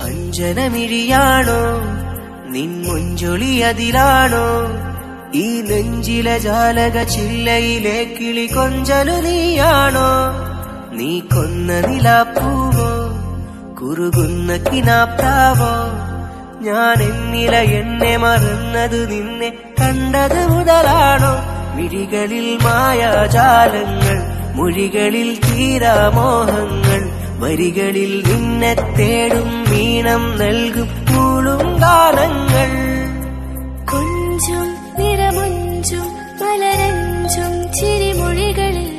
അഞ്ജനമിഴിയാണോ നിൻ മുഞ്ചൊളി അതിലാണോ ഈ നെഞ്ചിലെ ജാലക ചില്ലയിലെ കിളി കൊഞ്ചലു നീയാണോ നീ കൊന്ന നിലാപ്പൂവോ കുറുകുന്ന കിനാപ്രാവോ ഞാൻ എന്നില എന്നെ മറന്നത് നിന്നെ കണ്ടത് മുതലാണോ മിഴികളിൽ മായാജാലങ്ങൾ മൊഴികളിൽ തീരാമോഹങ്ങൾ വരികളിൽ നിന്നെ തേടും മീണം നൽകും മൂളും ഗാനങ്ങൾ കൊഞ്ചും നിറമൊഞ്ചും മലരഞ്ചും ചിരിമൊഴികളിൽ